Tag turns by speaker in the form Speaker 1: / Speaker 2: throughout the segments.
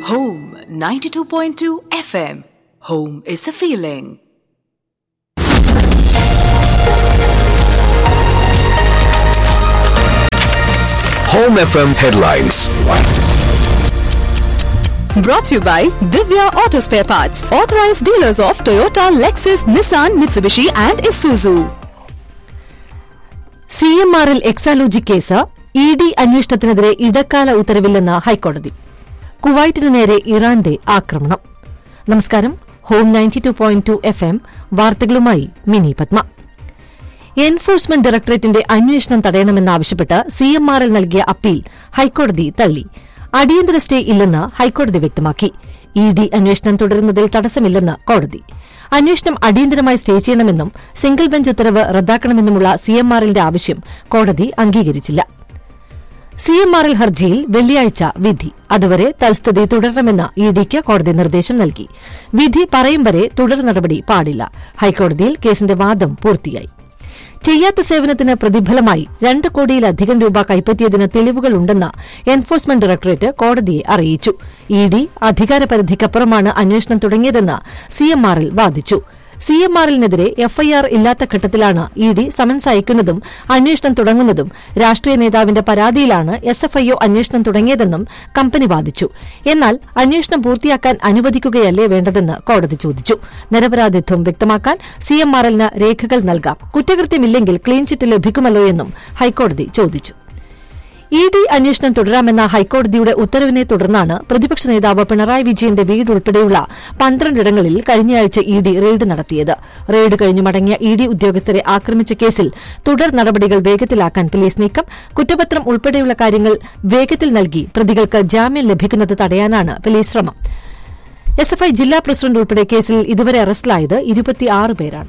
Speaker 1: Home 92.2 FM. Home is a feeling.
Speaker 2: Home FM headlines.
Speaker 1: Brought to you by Divya Auto Spare Parts, authorized dealers of Toyota, Lexus, Nissan, Mitsubishi, and Isuzu.
Speaker 3: C M R L Exalogic case E D അന്വേഷണത്തിനെതിരെ ഇടക്കാല ഉത്തരവില്ലെന്ന് ഹൈക്കോടതി കുവൈറ്റിന് നേരെ ഇറാന്റെ ആക്രമണം നമസ്കാരം home ninety two point two F M വാർത്തകളുമായി മിനി പത്മ എൻഫോഴ്സ്മെന്റ് ഡയറക്ടറേറ്റിന്റെ അന്വേഷണം തടയണമെന്നാവശ്യപ്പെട്ട് സി എം ആർ എൽ നൽകിയ അപ്പീൽ ഹൈക്കോടതി തള്ളി അടിയന്തര സ്റ്റേ ഇല്ലെന്ന് ഹൈക്കോടതി വ്യക്തമാക്കി ഇ ഡി അന്വേഷണം തുടരുന്നതിൽ തടസ്സമില്ലെന്ന് കോടതി അന്വേഷണം അടിയന്തരമായി സ്റ്റേ ചെയ്യണമെന്നും സിംഗിൾ ബെഞ്ച് ഉത്തരവ് റദ്ദാക്കണമെന്നുമുള്ള സി എം ആർ എല്ലിന്റെ ആവശ്യം കോടതി അംഗീകരിച്ചില്ല സി എം ആർ എൽ ഹർജിയിൽ വെള്ളിയാഴ്ച വിധി അതുവരെ തൽസ്ഥിതി തുടരണമെന്ന് ഇ ഡിക്ക് കോടതി നിർദ്ദേശം നൽകി വിധി പറയും വരെ തുടർ നടപടി പാടില്ല ഹൈക്കോടതിയിൽ കേസിന്റെ വാദം പൂർത്തിയായി ചെയ്യാത്ത സേവനത്തിന് പ്രതിഫലമായി രണ്ട് കോടിയിലധികം രൂപ കൈപ്പറ്റിയതിന് തെളിവുകളുണ്ടെന്ന് എൻഫോഴ്സ്മെന്റ് ഡയറക്ടറേറ്റ് കോടതിയെ അറിയിച്ചു ഇ ഡി അധികാരപരിധിക്കപ്പുറമാണ് അന്വേഷണം തുടങ്ങിയതെന്ന് സി എം ആർ എൽ വാദിച്ചു സി എം ആർ എല്ലിനെതിരെ എഫ്ഐആർ ഇല്ലാത്ത ഘട്ടത്തിലാണ് ഇ ഡി സമൻസ് അയക്കുന്നതും അന്വേഷണം തുടങ്ങുന്നതും രാഷ്ട്രീയ നേതാവിന്റെ പരാതിയിലാണ് എസ് എഫ് ഐഒ അന്വേഷണം തുടങ്ങിയതെന്നും കമ്പനി വാദിച്ചു എന്നാൽ അന്വേഷണം പൂർത്തിയാക്കാൻ അനുവദിക്കുകയല്ലേ വേണ്ടതെന്ന് കോടതി ചോദിച്ചു നിരപരാധിത്വം വ്യക്തമാക്കാൻ സി എം ആർ എല്ലിന് രേഖകൾ നൽകാം കുറ്റകൃത്യമില്ലെങ്കിൽ ക്ലീൻ ചിറ്റ് ലഭിക്കുമല്ലോ എന്നും ഹൈക്കോടതി ചോദിച്ചു ഇ ഡി അന്വേഷണം തുടരാമെന്ന ഹൈക്കോടതിയുടെ ഉത്തരവിനെ തുടർന്നാണ് പ്രതിപക്ഷ നേതാവ് പിണറായി വിജയന്റെ വീട് ഉൾപ്പെടെയുള്ള പന്ത്രണ്ടിടങ്ങളിൽ കഴിഞ്ഞയാഴ്ച ഇ ഡി റെയ്ഡ് നടത്തിയത് റെയ്ഡ് കഴിഞ്ഞു മടങ്ങിയ ഇ ഡി ഉദ്യോഗസ്ഥരെ ആക്രമിച്ച കേസിൽ തുടർ നടപടികൾ വേഗത്തിലാക്കാൻ പോലീസ് നീക്കം കുറ്റപത്രം ഉൾപ്പെടെയുള്ള കാര്യങ്ങൾ വേഗത്തിൽ നൽകി പ്രതികൾക്ക് ജാമ്യം ലഭിക്കുന്നത് തടയാനാണ് പോലീസ് ശ്രമം എസ്എഫ്ഐ ജില്ലാ പ്രസിഡന്റ് ഉൾപ്പെടെ കേസിൽ ഇതുവരെ അറസ്റ്റിലായത് ഇരുപത്തിയാറ് പേരാണ്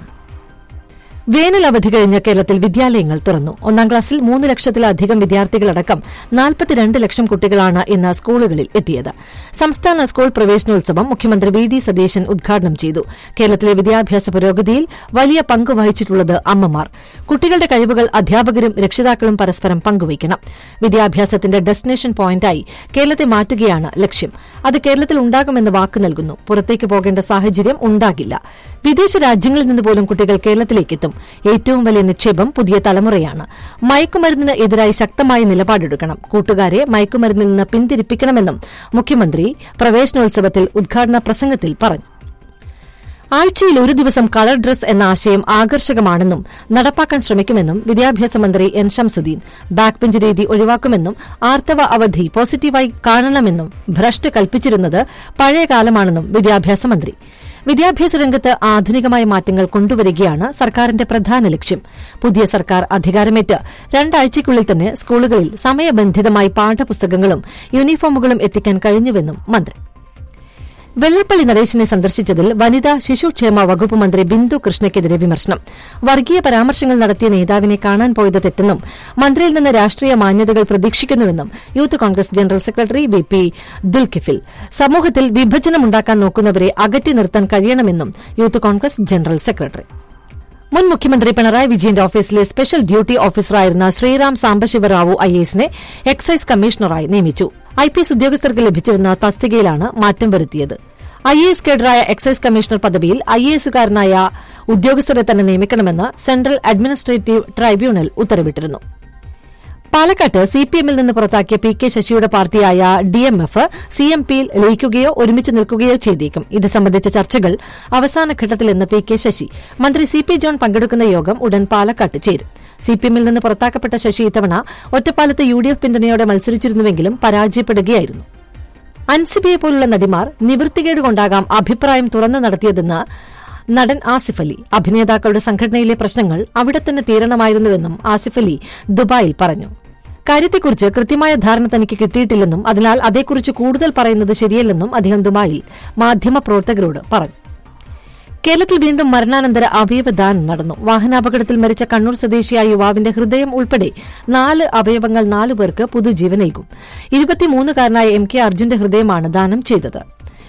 Speaker 3: വേനൽ അവധി കഴിഞ്ഞ കേരളത്തിൽ വിദ്യാലയങ്ങൾ തുറന്നു ഒന്നാം ക്ലാസ്സിൽ മൂന്ന് ലക്ഷത്തിലധികം വിദ്യാർത്ഥികളടക്കം നാൽപ്പത്തിരണ്ട് ലക്ഷം കുട്ടികളാണ് ഇന്ന് സ്കൂളുകളിൽ എത്തിയത് സംസ്ഥാന സ്കൂൾ പ്രവേശനോത്സവം മുഖ്യമന്ത്രി വി ഡി സതീശൻ ഉദ്ഘാടനം ചെയ്തു കേരളത്തിലെ വിദ്യാഭ്യാസ പുരോഗതിയിൽ വലിയ പങ്ക് വഹിച്ചിട്ടുള്ളത് അമ്മമാർ കുട്ടികളുടെ കഴിവുകൾ അധ്യാപകരും രക്ഷിതാക്കളും പരസ്പരം പങ്കുവയ്ക്കണം വിദ്യാഭ്യാസത്തിന്റെ ഡെസ്റ്റിനേഷൻ പോയിന്റായി കേരളത്തെ മാറ്റുകയാണ് ലക്ഷ്യം അത് കേരളത്തിൽ ഉണ്ടാകുമെന്ന് വാക്ക് നൽകുന്നു പുറത്തേക്ക് പോകേണ്ട സാഹചര്യം ഉണ്ടാകില്ല വിദേശ രാജ്യങ്ങളിൽ നിന്ന് പോലും കുട്ടികൾ കേരളത്തിലേക്കെത്തും ഏറ്റവും വലിയ നിക്ഷേപം പുതിയ തലമുറയാണ് മയക്കുമരുന്നിന് എതിരായി ശക്തമായ നിലപാടെടുക്കണം കൂട്ടുകാരെ മയക്കുമരുന്നിൽ നിന്ന് പിന്തിരിപ്പിക്കണമെന്നും മുഖ്യമന്ത്രി പ്രവേശനോത്സവത്തിൽ ഉദ്ഘാടന പ്രസംഗത്തിൽ പറഞ്ഞു ആഴ്ചയിൽ ഒരു ദിവസം കളർ ഡ്രസ് എന്ന ആശയം ആകർഷകമാണെന്നും നടപ്പാക്കാൻ ശ്രമിക്കുമെന്നും വിദ്യാഭ്യാസ മന്ത്രി എൻ ഷംസുദ്ദീൻ ബാക്ക് ബെഞ്ച് രീതി ഒഴിവാക്കുമെന്നും ആർത്തവ അവധി പോസിറ്റീവായി കാണണമെന്നും ഭ്രഷ്ട് കൽപ്പിച്ചിരുന്നത് പഴയകാലമാണെന്നും വിദ്യാഭ്യാസ മന്ത്രി വിദ്യാഭ്യാസ രംഗത്ത് ആധുനികമായ മാറ്റങ്ങൾ കൊണ്ടുവരികയാണ് സർക്കാരിന്റെ പ്രധാന ലക്ഷ്യം പുതിയ സർക്കാർ അധികാരമേറ്റ് രണ്ടാഴ്ചയ്ക്കുള്ളിൽ തന്നെ സ്കൂളുകളിൽ സമയബന്ധിതമായി പാഠപുസ്തകങ്ങളും യൂണിഫോമുകളും എത്തിക്കാൻ കഴിഞ്ഞുവെന്നും മന്ത്രി വെള്ളപ്പള്ളി നടേശനെ സന്ദർശിച്ചതിൽ വനിതാ ശിശുക്ഷേമ വകുപ്പ് മന്ത്രി ബിന്ദു കൃഷ്ണയ്ക്കെതിരെ വിമർശനം വർഗീയ പരാമർശങ്ങൾ നടത്തിയ നേതാവിനെ കാണാൻ പോയത് തെറ്റെന്നും മന്ത്രിയിൽ നിന്ന് രാഷ്ട്രീയ മാന്യതകൾ പ്രതീക്ഷിക്കുന്നുവെന്നും youth Congress general secretary V P Dulkifil സമൂഹത്തിൽ വിഭജനമുണ്ടാക്കാൻ നോക്കുന്നവരെ അകറ്റി നിർത്താൻ കഴിയണമെന്നും യൂത്ത് കോൺഗ്രസ് ജനറൽ സെക്രട്ടറി മുൻ മുഖ്യമന്ത്രി പിണറായി വിജയന്റെ ഓഫീസിലെ സ്പെഷ്യൽ ഡ്യൂട്ടി ഓഫീസറായിരുന്ന ശ്രീറാം സാംബശിവറാവു ഐ എസിനെ എക്സൈസ് കമ്മീഷണറായി നിയമിച്ചു ഐ പി എസ് ഉദ്യോഗസ്ഥർക്ക് ലഭിച്ചിരുന്ന തസ്തികയിലാണ് മാറ്റം വരുത്തിയത് ഐ എ എസ് കേഡറായ എക്സൈസ് കമ്മീഷണർ പദവിയിൽ ഐ എ എസുകാരനായ ഉദ്യോഗസ്ഥരെ തന്നെ നിയമിക്കണമെന്ന് സെൻട്രൽ അഡ്മിനിസ്ട്രേറ്റീവ് ട്രൈബ്യൂണൽ ഉത്തരവിട്ടിരുന്നു പാലക്കാട്ട് സി പി എമ്മിൽ നിന്ന് പുറത്താക്കിയ പി കെ ശശിയുടെ പാർട്ടിയായ D M F C M പിയിൽ ലയിക്കുകയോ ഒരുമിച്ച് നിൽക്കുകയോ ചെയ്തേക്കും ഇത് സംബന്ധിച്ച ചർച്ചകൾ അവസാന ഘട്ടത്തിലെന്ന് പി കെ ശശി മന്ത്രി സി പി ജോൺ പങ്കെടുക്കുന്ന യോഗം ഉടൻ പാലക്കാട്ട് ചേരും സി പി എമ്മിൽ നിന്ന് പുറത്താക്കപ്പെട്ട ശശി ഇത്തവണ ഒറ്റപ്പാലത്ത് യു ഡി എഫ് പിന്തുണയോടെ മത്സരിച്ചിരുന്നുവെങ്കിലും പരാജയപ്പെടുകയായിരുന്നു അൻസിബിയെ പോലുള്ള നടിമാർ നിവൃത്തികേട് കൊണ്ടാകാം അഭിപ്രായം തുറന്നു നടത്തിയതെന്ന് നടൻ ആസിഫ് അലി അഭിനേതാക്കളുടെ സംഘടനയിലെ പ്രശ്നങ്ങൾ അവിടെ തന്നെ തീരണമായിരുന്നുവെന്നും ആസിഫ് അലി ദുബായിൽ പറഞ്ഞു കാര്യത്തെക്കുറിച്ച് കൃത്യമായ ധാരണ തനിക്ക് കിട്ടിയിട്ടില്ലെന്നും അതിനാൽ അതേക്കുറിച്ച് കൂടുതൽ പറയുന്നത് ശരിയല്ലെന്നും അദ്ദേഹം ദുബായിൽ മാധ്യമപ്രവർത്തകരോട് പറഞ്ഞു കേരളത്തിൽ വീണ്ടും മരണാനന്തര അവയവദാനം നടന്നു വാഹനാപകടത്തിൽ മരിച്ച കണ്ണൂർ സ്വദേശിയായ യുവാവിന്റെ ഹൃദയം ഉൾപ്പെടെ നാല് അവയവങ്ങൾ നാലു പേർക്ക് പുതുജീവനേകും ഇരുപത്തിമൂന്നുകാരനായ എം കെ അർജുന്റെ ഹൃദയമാണ് ദാനം ചെയ്തത്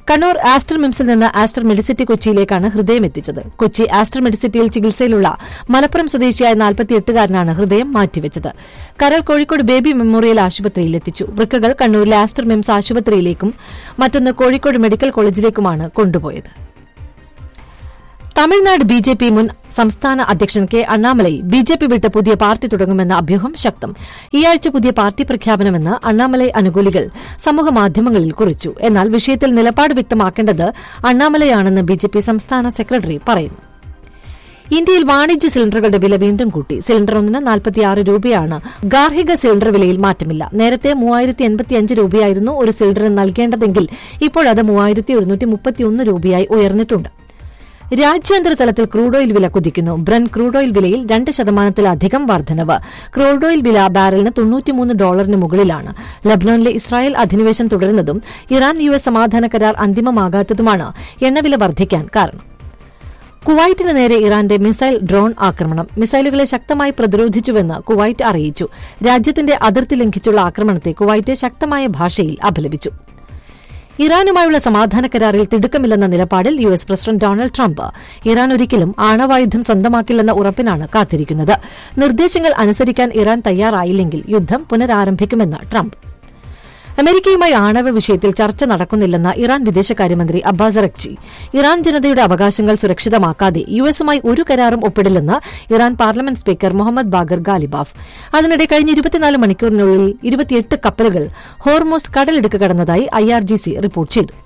Speaker 3: കണ്ണൂർ ആസ്റ്റർ മിംസിൽ നിന്ന് ആസ്റ്റർ മെഡിസിറ്റി കൊച്ചിയിലേക്കാണ് ഹൃദയം എത്തിച്ചത് കൊച്ചി ആസ്റ്റർ മെഡിസിറ്റിയിൽ ചികിത്സയിലുള്ള മലപ്പുറം സ്വദേശിയായ നാൽപ്പത്തിയെട്ടുകാരനാണ് ഹൃദയം മാറ്റിവെച്ചത് കരൾ കോഴിക്കോട് ബേബി മെമ്മോറിയൽ ആശുപത്രിയിൽ എത്തിച്ചു വൃക്കകൾ കണ്ണൂരിലെ ആസ്റ്റർ മിംസ് ആശുപത്രിയിലേക്കും മറ്റൊന്ന് കോഴിക്കോട് മെഡിക്കൽ കോളേജിലേക്കുമാണ് കൊണ്ടുപോയത് തമിഴ്നാട് ബി ജെ പി മുൻ സംസ്ഥാന അധ്യക്ഷൻ K Annamalai B J P വിട്ട് പുതിയ പാർട്ടി തുടങ്ങുമെന്ന അഭ്യൂഹം ശക്തം ഈയാഴ്ച പുതിയ പാർട്ടി പ്രഖ്യാപനമെന്ന് അണ്ണാമലൈ അനുകൂലികൾ സമൂഹമാധ്യമങ്ങളിൽ കുറിച്ചു എന്നാൽ വിഷയത്തിൽ നിലപാട് വ്യക്തമാക്കേണ്ടത് അണ്ണാമലയാണെന്ന് ബി ജെ പി സംസ്ഥാന സെക്രട്ടറി പറയുന്നു ഇന്ത്യയിൽ വാണിജ്യ സിലിണ്ടറുകളുടെ വില വീണ്ടും കൂട്ടി സിലിണ്ടർ ഒന്നിന് നാൽപ്പത്തിയാറ് രൂപയാണ് ഗാർഹിക സിലിണ്ടർ വിലയിൽ മാറ്റമില്ല നേരത്തെ മൂവായിരത്തി എൺപത്തിയഞ്ച് രൂപയായിരുന്നു ഒരു സിലിണ്ടറിന് നൽകേണ്ടതെങ്കിൽ ഇപ്പോഴത് മൂവായിരത്തി ഒരുന്നൂറ്റി മുപ്പത്തിയൊന്ന് രൂപയായി ഉയർന്നിട്ടുണ്ട് രാജ്യാന്തര തലത്തിൽ ക്രൂഡ് ഓയിൽ വില കുതിക്കുന്നു ബ്രൻ ക്രൂഡ് ഓയിൽ വിലയിൽ രണ്ട് ശതമാനത്തിലധികം വർധനവ് ക്രൂഡ് ഓയിൽ വില ബാരലിന് തൊണ്ണൂറ്റിമൂന്ന് ഡോളറിന് മുകളിലാണ് ലബ്നോനിലെ ഇസ്രായേൽ അധിനിവേശം തുടരുന്നതും ഇറാൻ യു എസ് സമാധാന കരാർ അന്തിമമാകാത്തതുമാണ് എണ്ണവില വർദ്ധിക്കാൻ കാരണം കുവൈറ്റിന് നേരെ ഇറാന്റെ മിസൈൽ ഡ്രോൺ ആക്രമണം മിസൈലുകളെ ശക്തമായി പ്രതിരോധിച്ചുവെന്ന് കുവൈറ്റ് അറിയിച്ചു രാജ്യത്തിന്റെ അതിർത്തി ലംഘിച്ചുള്ള ആക്രമണത്തെ കുവൈറ്റ് ശക്തമായ ഭാഷയിൽ അപലപിച്ചു ഇറാനുമായുള്ള സമാധാന കരാറിൽ തിടുക്കമില്ലെന്ന നിലപാടിൽ U S president Donald Trump Iran ഒരിക്കലും ആണവായുധം സ്വന്തമാക്കില്ലെന്ന ഉറപ്പിനാണ് കാത്തിരിക്കുന്നത് നിർദ്ദേശങ്ങൾ അനുസരിക്കാൻ ഇറാൻ തയ്യാറായില്ലെങ്കിൽ യുദ്ധം പുനരാരംഭിക്കുമെന്ന് ട്രംപ് അമേരിക്കയുമായി ആണവ വിഷയത്തിൽ ചർച്ച നടക്കുന്നില്ലെന്ന ഇറാൻ വിദേശകാര്യമന്ത്രി അബ്ബാസ് അറക്ചി ഇറാൻ ജനതയുടെ അവകാശങ്ങൾ സുരക്ഷിതമാക്കാതെ യു എസുമായി ഒരു കരാറും ഒപ്പിടില്ലെന്ന് Iran parliament speaker Mohammad Bagher Ghalibaf അതിനിടെ കഴിഞ്ഞ ഇരുപത്തിനാല് മണിക്കൂറിനുള്ളിൽ ഇരുപത്തിയെട്ട് കപ്പലുകൾ ഹോർമോസ് കടലിടുക്ക് കടന്നതായി I R G C report ചെയ്തു